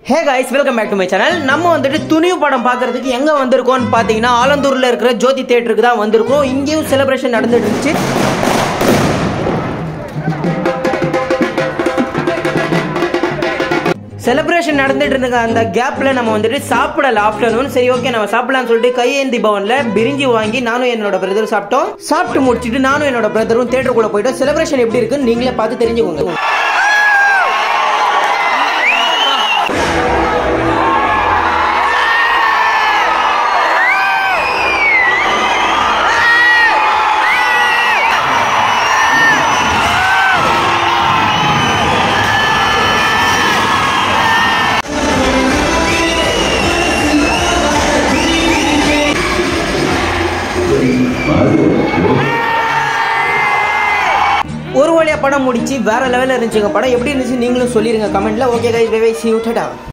hey guys welcome back to my channel நம்ம வந்துட்டு துணிவு படம் பார்க்கறதுக்கு எங்கே வந்திருக்கோம்னு பார்த்தீங்கன்னா ஆலந்தூரில் இருக்கிற ஜோதி தேட்டருக்கு தான் வந்திருக்கோம் இங்கேயும் செலிப்ரேஷன் நடந்துட்டு இருந்துச்சு செலிப்ரேஷன் நடந்துட்டு இருந்த அந்த கேப்பில் நம்ம வந்துட்டு சாப்பிடல ஆஃப்டர்நூன் சரி ஓகே நம்ம சாப்பிடலாம்னு சொல்லிட்டு கையேந்தி பவனில் பிரிஞ்சி வாங்கி நானும் என்னோட பிரதரும் சாப்பிட்டோம் சாப்பிட்டு முடிச்சிட்டு நானும் என்னோட பிரதரும் தேட்டருக்குள்ளே போயிட்டோம் செலிப்ரேஷன் எப்படி இருக்குன்னு நீங்களே பார்த்து தெரிஞ்சுக்கோங்க ஒரு வழியா படம் முடிச்சு வேற லெவலில் இருந்துச்சுங்க படம் எப்படி இருந்துச்சு நீங்களும் சொல்லிருங்க கமெண்ட்ல okay guys bye bye see you Tata